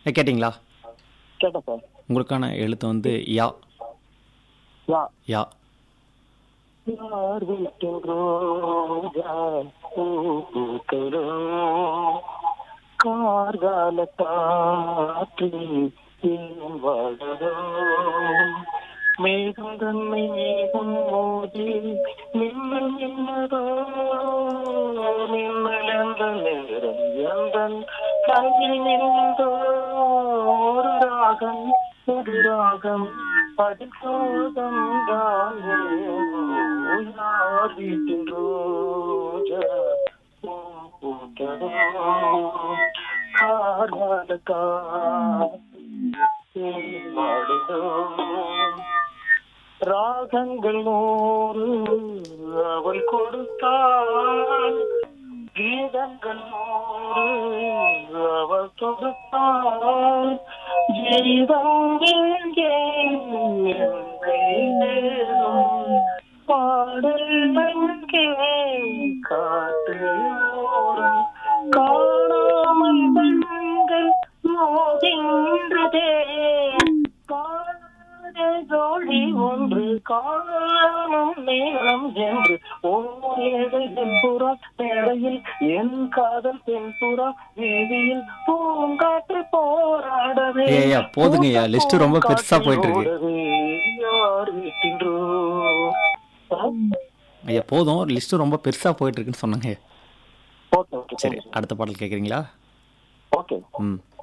ஏ, கேட்டிங்களா கேட்டேன் சார் உங்களுக்கான எழுத்து வந்து யா யா யா யார் வீட்டில் ரோஜா பூ பூக்கிறோ கார்கால காற்றில் தேன் வளரோ மேகம் தன்னை மேகம் மோதி மின்னல் மின்னதோ மின்னல் என்ற நேரம் எந்தன் கையில் நின்றோ ஒரு ராகம் ஒரு ராகம் அதில் சோகம் தான் யார் வீட்டில் ரோஜா பூ பூக்கிறோ கார்கால காற்றில் வாடுதோ ராகங்கள் நூறு அவள் கொடுத்தாள் கீதங்கள் நூறு அவள் தொடுத்தாள் ஜீவம் எங்கே என்னை தேடும் பாடல் எங்கே காட்டு ஓரம் காணாமல் கண்கள் மோதின்றதே காணாத ஜோடி ஒன்று காணும் நேரம் என்று ஓரேழை தென்புறா மேடையில் என் காதல் தென்புறா வீதியில் பூங்காற்று போராடவே ஏய், ஐயா, போதுங்கய்யா. list ரொம்ப பெருசா போயிட்டு இருக்கு. ஓடவே யார் வீட்டின்றோ ஐயா போதும் லிஸ்ட்டு ரொம்ப பெருசாக போயிட்டு இருக்குன்னு சொன்னாங்க ஓகே ஓகே சரி அடுத்த பாடல் கேட்குறீங்களா ஓகே ம்